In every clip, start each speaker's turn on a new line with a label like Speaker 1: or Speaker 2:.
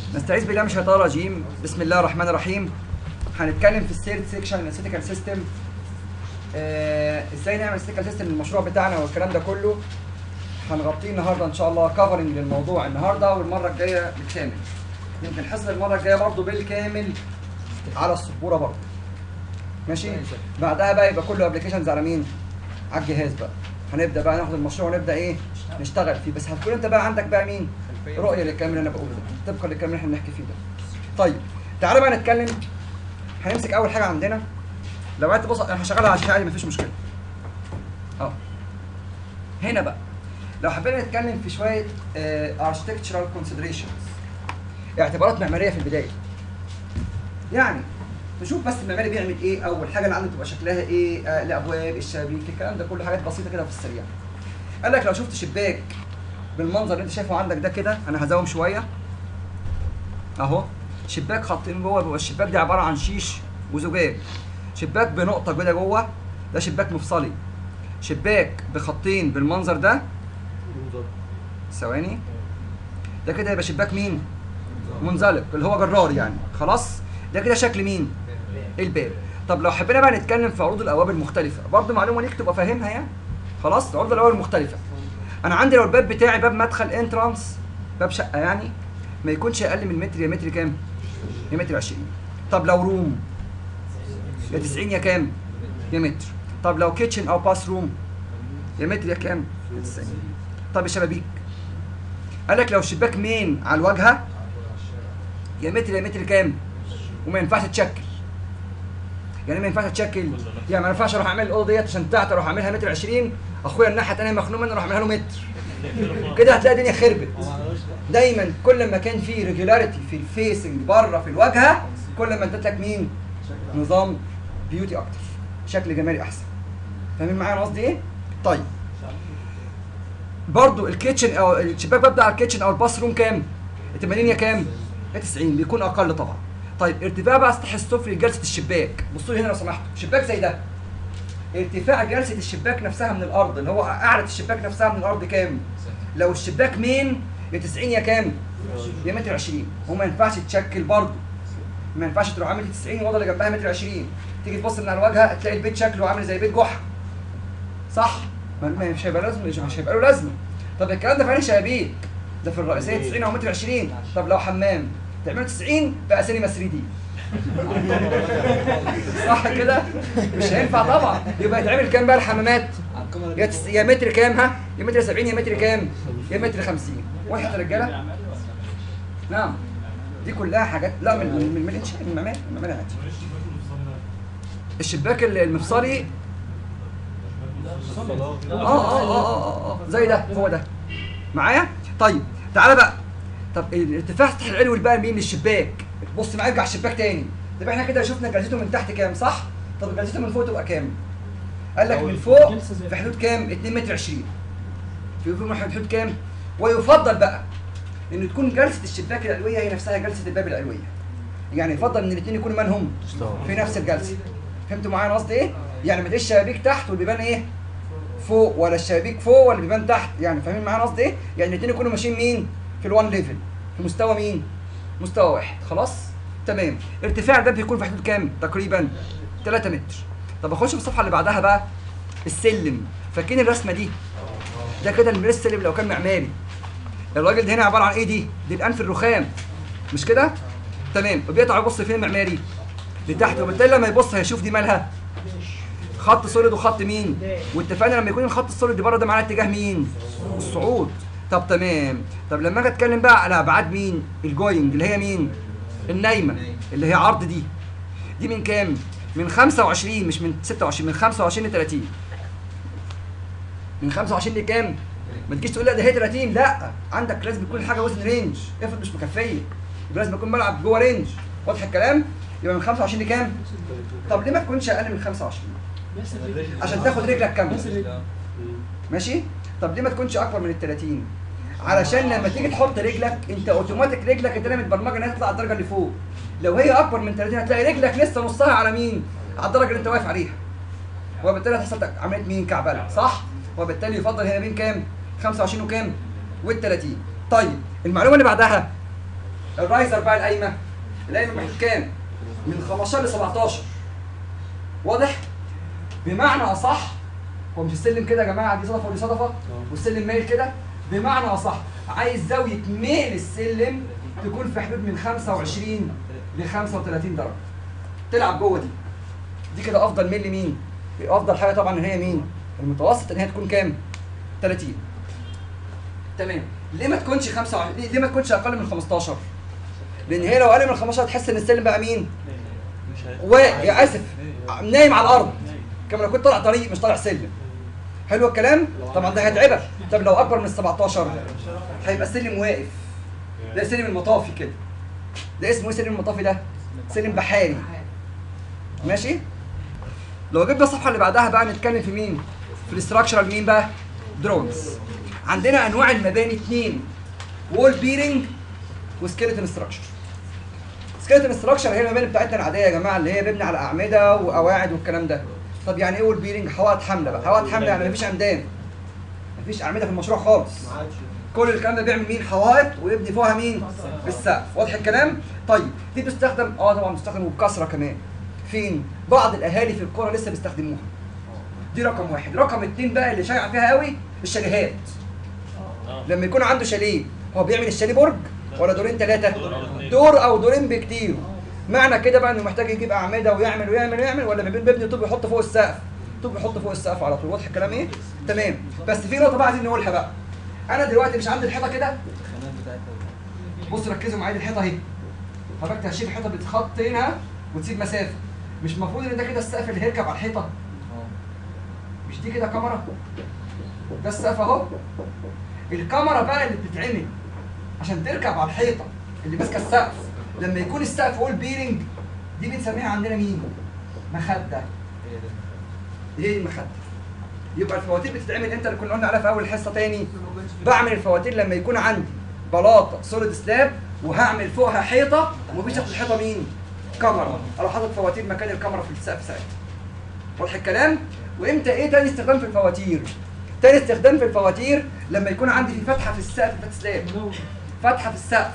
Speaker 1: نستعيذ بالله من الشيطان الرجيم بسم الله الرحمن الرحيم هنتكلم في الثيرد سيكشن الاسيتيكال سيستم ازاي نعمل اسيتيكال سيستم للمشروع بتاعنا والكلام ده كله هنغطيه النهارده ان شاء الله كفرنج للموضوع النهارده والمره الجايه بالكامل يمكن حصه المره الجايه برضه بالكامل على السبوره برضه ماشي بعدها بقى يبقى كله ابلكيشنز على مين على الجهاز بقى هنبدا بقى ناخد المشروع ونبدا ايه نشتغل فيه بس هتكون انت بقى عندك بقى مين رؤيه للكلام اللي انا بقوله ده طبقا للكلام اللي احنا بنحكي فيه ده طيب تعالى بقى نتكلم هنمسك اول حاجه عندنا لو عايز تبص انا هشغلها على الشاشه عادي مفيش مشكله اه هنا بقى لو حبينا نتكلم في شويه اركتكتشرال كونسيدريشنز اعتبارات معماريه في البدايه يعني نشوف بس المعماري بيعمل ايه اول حاجه اللي عنده تبقى شكلها ايه آه الابواب الشبابيك الكلام ده كله حاجات بسيطه كده في السريع قال لك لو شفت شباك بالمنظر اللي انت شايفه عندك ده كده انا هزوم شويه اهو شباك خطين جوه بيبقى الشباك ده عباره عن شيش وزجاج شباك بنقطه كده جوه ده شباك مفصلي شباك بخطين بالمنظر ده ثواني ده كده يبقى شباك مين منزلق اللي هو جرار يعني خلاص ده كده شكل مين الباب طب لو حبينا بقى نتكلم في عروض الابواب المختلفه برضه معلومه ليك تبقى فاهمها يعني خلاص عروض الابواب المختلفه انا عندي لو الباب بتاعي باب مدخل انترانس باب شقه يعني ما يكونش اقل من متر يا متر كام يا متر 20 طب لو روم يا 90 يا كام يا متر طب لو كيتشن او باس روم يا متر يا كام يا 90 طب الشبابيك قال لك لو الشباك مين على الواجهه يا متر يا متر كام وما ينفعش تشكل يعني ما ينفعش تشكل يعني ما ينفعش اروح اعمل الاوضه ديت عشان بتاعتي اروح اعملها متر 20 اخويا الناحيه الثانيه مخنوق مني اروح اعملها له متر كده هتلاقي الدنيا خربت دايما كل ما كان في ريجولاريتي في الفيسنج بره في الواجهه كل ما اديت لك مين نظام بيوتي اكتر شكل جمالي احسن فاهمين معايا انا قصدي ايه طيب برضو الكيتشن او الشباك ببدا على الكيتشن او الباث روم كام 80 يا كام يا 90 بيكون اقل طبعا طيب ارتفاع بقى السطح السفلي لجلسه الشباك بصوا لي هنا لو سمحتوا شباك زي ده ارتفاع جلسه الشباك نفسها من الارض اللي هو قاعده الشباك نفسها من الارض كام لو الشباك مين يا 90 يا كام يا متر 20 هو ما ينفعش تشكل برضه ما ينفعش تروح عامل 90 الاوضه اللي جنبها متر 20 تيجي تبص من على الواجهه تلاقي البيت شكله عامل زي بيت جحا صح ما مش هيبقى لازم مش هيبقى له لازمه طب الكلام ده في عين شبابيك ده في الرئيسيه 90 او متر 20 طب لو حمام تعمله 90 بقى سينما 3 دي صح كده مش هينفع طبعا يبقى يتعمل كام بقى الحمامات يا تس... يا متر كام ها يا متر 70 يا متر كام يا متر 50 واحد رجاله نعم دي كلها حاجات لا من من من الانشاء من المعماري من المعماري عادي الشباك المفصلي اه اه اه اه اه زي ده هو ده معايا طيب تعالى بقى طب الارتفاع السطح العلوي بقى مين للشباك بص معايا ارجع الشباك تاني طب احنا كده شفنا جلسته من تحت كام صح طب جلسته من فوق تبقى كام قال لك من فوق في حدود كام 2 متر 20 في فوق حدود كام ويفضل بقى ان تكون جلسه الشباك العلويه هي نفسها جلسه الباب العلويه يعني يفضل ان الاثنين يكونوا منهم في نفس الجلسه فهمتوا معايا قصدي ايه يعني ما تلاقيش الشبابيك تحت والبيبان ايه فوق ولا الشبابيك فوق ولا البيبان تحت يعني فاهمين معايا قصدي ايه يعني الاثنين يكونوا ماشيين مين في الوان ليفل في مستوى مين مستوى واحد خلاص تمام ارتفاع الباب بيكون في حدود كام تقريبا 3 متر طب اخش في الصفحه اللي بعدها بقى السلم فاكرين الرسمه دي ده كده المير السلم لو كان معماري الراجل ده هنا عباره عن ايه دي دي الانف الرخام مش كده تمام وبيقطع يبص فين المعماري لتحت وبالتالي لما يبص هيشوف دي مالها خط سوليد وخط مين واتفقنا لما يكون الخط السوليد بره ده معناه اتجاه مين الصعود طب تمام طب لما اجي اتكلم بقى على ابعاد مين الجوينج اللي هي مين النايمه اللي هي عرض دي دي من كام من 25 مش من 26 من 25 ل 30 من 25 لكام ما تجيش تقول لا ده هي 30 لا عندك لازم يكون حاجه وزن رينج افرض مش مكفيه يبقى لازم يكون ملعب جوه رينج واضح الكلام يبقى من 25 لكام طب ليه ما تكونش اقل من 25 عشان تاخد رجلك كامله ماشي طب ليه ما تكونش اكبر من ال 30 علشان لما تيجي تحط رجلك انت اوتوماتيك رجلك انت متبرمجه انها تطلع الدرجه اللي فوق لو هي اكبر من 30 هتلاقي رجلك لسه نصها على مين على الدرجه اللي انت واقف عليها وبالتالي هتحصل عمليه مين كعبله صح وبالتالي يفضل هنا بين كام 25 وكام وال 30 طيب المعلومه اللي بعدها الرايزر بقى القايمه القايمه من كام؟ من 15 ل 17 واضح؟ بمعنى اصح هو مش السلم كده يا جماعه دي صدفه ودي صدفه والسلم مايل كده بمعنى اصح عايز زاويه ميل السلم تكون في حدود من 25 ل 35 درجه تلعب جوه دي دي كده افضل ميل لمين؟ افضل حاجه طبعا ان هي مين؟ المتوسط ان هي تكون كام؟ 30 تمام ليه ما تكونش 25 ليه- ليه ما تكونش اقل من 15 لان هي لو اقل من 15 هتحس ان السلم بقى مين
Speaker 2: مش هي-
Speaker 1: و يا اسف نايم على الارض كما لو كنت طالع طريق مش طالع سلم حلو الكلام طبعا ده هيتعبك طب لو اكبر من ال 17 هيبقى السلم واقف ده سلم المطافي كده ده اسمه ايه سلم المطافي ده سلم بحاري ماشي لو جبنا الصفحه اللي بعدها بقى نتكلم في مين في الاستراكشرال مين بقى درونز عندنا انواع المباني اثنين وول بيرنج وسكيلتون ستراكشر سكيلتون ستراكشر هي المباني بتاعتنا العاديه يا جماعه اللي هي بنبني على اعمده وقواعد والكلام ده طب يعني ايه وول بيرنج حوائط حامله بقى حوائط حامله يعني مفيش عمدان مفيش اعمده في المشروع خالص كل الكلام ده بيعمل مين حوائط ويبني فوقها مين السقف واضح الكلام طيب دي بتستخدم اه طبعا بتستخدم وبكثره كمان فين بعض الاهالي في القرى لسه بيستخدموها دي رقم واحد رقم اتنين بقى اللي شايع فيها قوي الشاليهات
Speaker 2: اه
Speaker 1: لما يكون عنده شاليه هو بيعمل الشاليه برج ولا دورين ثلاثه
Speaker 2: دور أو اتنين.
Speaker 1: دور او دورين بكتير معنى كده بقى انه محتاج يجيب اعمده ويعمل ويعمل ويعمل ولا بيبني بيبني طوب يحط فوق السقف طوب يحط فوق السقف على طول واضح الكلام ايه تمام بس في نقطه بقى عايزين نقولها بقى انا دلوقتي مش عندي الحيطه كده بص ركزوا معايا دي الحيطه اهي حضرتك هشيل الحيطه بتخط هنا وتسيب مسافه مش المفروض ان ده كده السقف اللي هيركب على الحيطه مش دي كده كاميرا ده السقف اهو الكاميرا بقى اللي بتتعمل عشان تركب على الحيطه اللي ماسكه السقف لما يكون السقف اول بيرنج دي بنسميها عندنا مين؟ مخده ايه المخده؟ يبقى الفواتير بتتعمل امتى اللي كنا قلنا عليها في اول حصه تاني بعمل الفواتير لما يكون عندي بلاطه سوليد سلاب وهعمل فوقها حيطه ومفيش تحت الحيطه مين؟ كاميرا اروح حاطط فواتير مكان الكاميرا في السقف ساعتها واضح الكلام؟ وامتى ايه تاني استخدام في الفواتير؟ تاني استخدام في الفواتير لما يكون عندي في فتحه في السقف فات سلاب فتحه في السقف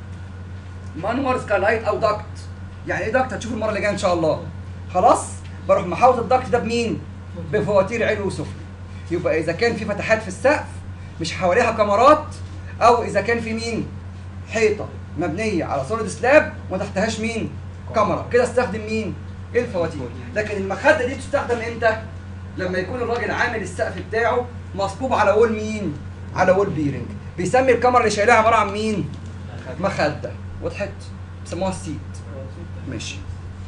Speaker 1: مانوال سكالايت او داكت يعني ايه داكت هتشوف المره اللي جايه ان شاء الله خلاص بروح محاوط الداكت ده بمين بفواتير علوي وسفلي يبقى اذا كان في فتحات في السقف مش حواليها كاميرات او اذا كان في مين حيطه مبنيه على سوليد سلاب وما تحتهاش مين كاميرا كده استخدم مين الفواتير لكن المخده دي تستخدم امتى لما يكون الراجل عامل السقف بتاعه مصبوب على وول مين على وول بيرنج بيسمي الكاميرا اللي شايلها عباره عن مين مخده وضحت بيسموها السيت ماشي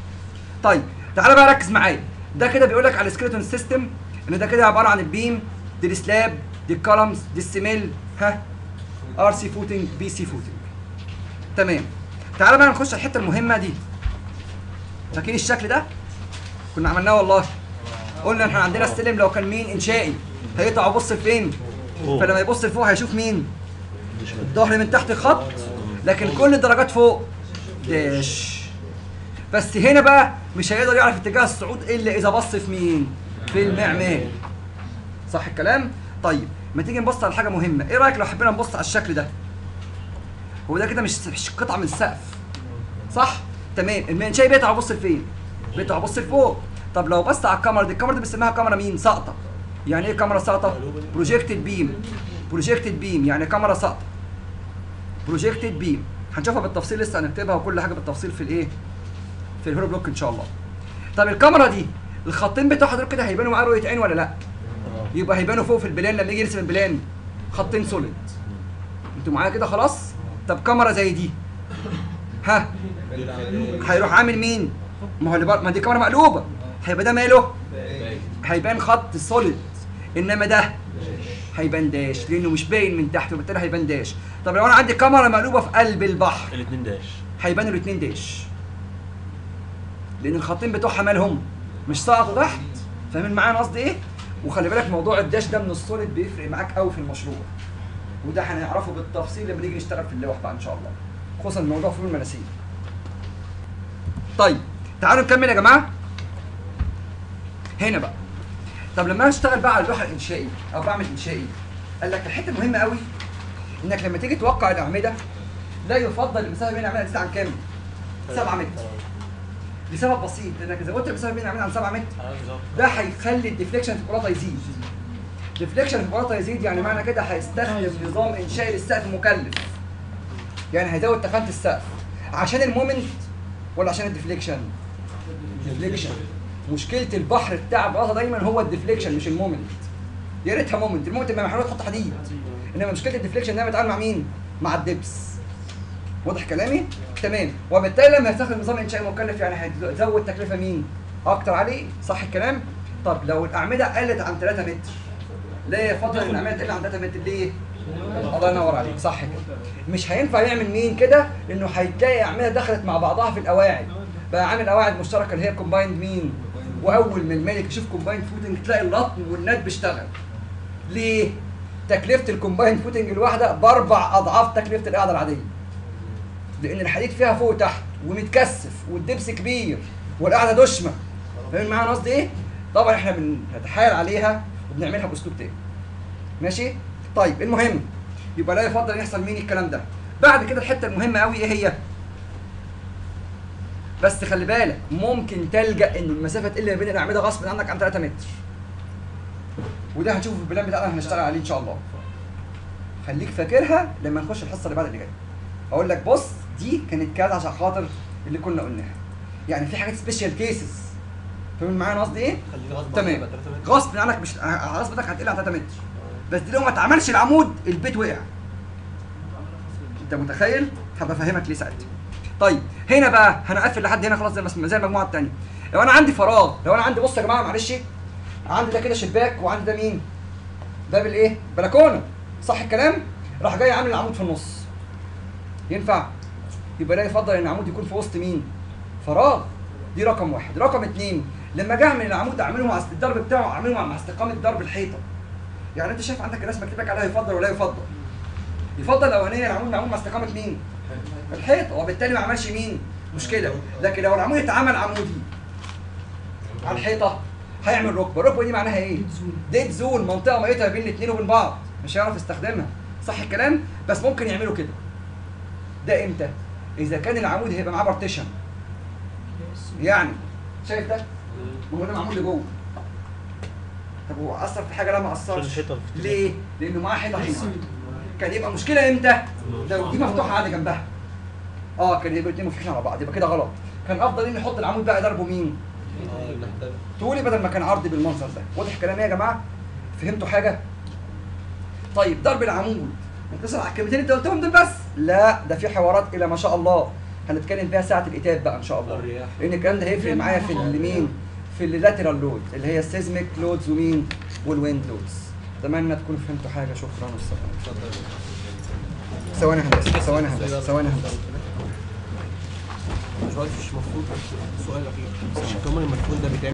Speaker 1: طيب تعالى بقى ركز معايا ده كده بيقول لك على السكيلتون سيستم ان ده كده عباره عن البيم دي السلاب دي الكولمز دي السميل ها ار سي فوتنج بي سي فوتنج تمام تعالى بقى نخش على الحته المهمه دي فاكرين الشكل ده كنا عملناه والله قلنا احنا عندنا السلم لو كان مين انشائي هيقطع ويبص لفين
Speaker 2: فوق.
Speaker 1: فلما يبص لفوق هيشوف مين الظهر من تحت خط لكن كل الدرجات فوق داش بس هنا بقى مش هيقدر يعرف اتجاه الصعود الا اذا بص في مين في المعماري صح الكلام طيب ما تيجي نبص على حاجه مهمه ايه رايك لو حبينا نبص على الشكل ده هو ده كده مش مش قطعه من السقف صح تمام المنشاي بيقطع يبص لفين بيقطع يبص لفوق طب لو بص على الكاميرا دي الكاميرا دي بنسميها كاميرا مين ساقطه يعني ايه كاميرا ساقطه بروجيكتد بيم بروجيكتد بيم يعني كاميرا ساقطه بروجيكتد بيم هنشوفها بالتفصيل لسه هنكتبها وكل حاجه بالتفصيل في الايه في الهيرو بلوك ان شاء الله طب الكاميرا دي الخطين بتوعها دول كده هيبانوا معاه رؤيه عين ولا لا يبقى هيبانوا فوق في البلان لما يجي يرسم البلان خطين سوليد انتوا معايا كده خلاص طب كاميرا زي دي ها هيروح عامل مين ما هو اللي بر... ما دي كاميرا مقلوبه هيبقى ده ماله هيبان خط سوليد انما ده هيبان داش لانه مش باين من تحت وبالتالي هيبان داش طب لو انا عندي كاميرا مقلوبه في قلب البحر
Speaker 2: الاثنين داش
Speaker 1: هيبانوا الاثنين داش لان الخطين بتوعها مالهم مش سقطوا تحت فاهمين معايا أنا قصدي ايه وخلي بالك موضوع الداش ده من السوليد بيفرق معاك قوي في المشروع وده هنعرفه بالتفصيل لما نيجي نشتغل في اللوح بقى ان شاء الله خصوصا موضوع فنون المناسيب طيب تعالوا نكمل يا جماعه هنا بقى طب لما انا اشتغل بقى على اللوحه الانشائي او بعمل انشائي قال لك الحته المهمه قوي انك لما تيجي توقع الاعمده لا يفضل المسافه بين العمود تزيد عن كام 7 متر لسبب بسيط لانك اذا قلت المسافه بين العمود عن 7 متر
Speaker 2: اه بالظبط
Speaker 1: ده هيخلي الديفليكشن في البلاطه يزيد ديفليكشن في البلاطه يزيد يعني معنى كده هيستخدم نظام انشاء للسقف مكلف يعني هيزود تخانه السقف عشان المومنت ولا عشان الديفليكشن ديفليكشن مشكله البحر بتاع البلاطه دايما هو الديفليكشن مش المومنت يا ريتها مومنت المومنت يبقى محلول تحط حديد انما مشكله الديفليكشن انها بتتعامل مع مين مع الدبس واضح كلامي تمام وبالتالي لما يستخدم نظام انشاء مكلف يعني هيزود تكلفه مين اكتر عليه صح الكلام طب لو الاعمده قلت عن 3 متر ليه يفضل ان الاعمده تقل عن 3 متر ليه الله ينور عليك صح كده مش هينفع يعمل مين كده لانه هيتلاقي اعمده دخلت مع بعضها في القواعد بقى عامل قواعد مشتركه اللي هي كومبايند مين واول ما الملك يشوف كومبايند فوتنج تلاقي اللطم والند بيشتغل ليه تكلفه الكومبايند فوتنج الواحده باربع اضعاف تكلفه القاعده العاديه لان الحديد فيها فوق وتحت ومتكثف والدبس كبير والقاعده دشمه فاهم معايا قصدي ايه طبعا احنا بنتحايل عليها وبنعملها باسلوب تاني ماشي طيب المهم يبقى لا يفضل ان يحصل مين الكلام ده بعد كده الحته المهمه قوي ايه هي بس خلي بالك ممكن تلجا ان المسافه تقل ما بين الاعمده غصب عنك عن 3 متر وده هنشوفه في البلان بتاعنا هنشتغل عليه ان شاء الله خليك فاكرها لما نخش الحصه اللي بعد اللي جايه اقول لك بص دي كانت كذا عشان خاطر اللي كنا قلناها يعني في حاجات سبيشال كيسز فاهم معايا أنا قصدي ايه
Speaker 2: خليه غصب
Speaker 1: تمام
Speaker 2: عنك يبقى تلاتة متر.
Speaker 1: غصب عنك مش غصب عنك هتقل عن 3 متر بس دي لو ما اتعملش العمود البيت وقع انت متخيل هبقى افهمك ليه ساعتها طيب هنا بقى هنقفل لحد هنا خلاص زي ما زي المجموعه الثانيه لو انا عندي فراغ لو انا عندي بص يا جماعه معلش عندي ده كده شباك وعندي ده مين باب الايه بلكونه صح الكلام راح جاي عامل العمود في النص ينفع يبقى لا يفضل ان العمود يكون في وسط مين فراغ دي رقم واحد رقم اتنين لما اجي اعمل العمود اعمله مع الضرب بتاعه اعمله مع- مع استقامه ضرب الحيطه يعني انت شايف عندك الرسمه مكتوب لك عليها يفضل ولا يفضل يفضل الاولانيه العمود معمول مع استقامه مين الحيطه وبالتالي ما عملش مين مشكله لكن لو العمود اتعمل عمودي على الحيطه هيعمل ركبه الركبه دي معناها ايه ديد زون منطقه ميته بين الاثنين وبين بعض مش هيعرف يستخدمها صح الكلام بس ممكن يعملوا كده ده امتى اذا كان العمود هيبقى معاه بارتيشن يعني شايف ده ما هو ده معمول لجوه طب هو اثر في حاجه لا ما
Speaker 2: عشان
Speaker 1: اثرش
Speaker 2: الحيطة في
Speaker 1: ليه لانه معاه حيطه هنا كان يبقى مشكله امتى لو دي مفتوحه عادي جنبها اه كان يبقى الاثنين مفتوحين على بعض يبقى كده غلط كان افضل ان نحط العمود بقى ضربه مين
Speaker 2: اه محتاج
Speaker 1: تقولي بدل ما كان عرضي بالمنظر ده واضح كلامي يا جماعه فهمتوا حاجه طيب ضرب العمود نتصل على الكلمتين اللي انت قلتهم دول بس لا ده في حوارات الى ما شاء الله هنتكلم فيها ساعه الاتاب بقى ان شاء الله
Speaker 2: الرياح.
Speaker 1: لان الكلام ده هيفرق معايا في المين في اللاترال لود اللي هي السيزميك لودز ومين والويند لودز اتمنى تكونوا فهمتوا حاجه شكرا والسلام ثواني هندسه ثواني هندسه ثواني هندسه
Speaker 3: مش عارف مش المفروض سؤال اخير مش الكاميرا المدفون ده بيتعمل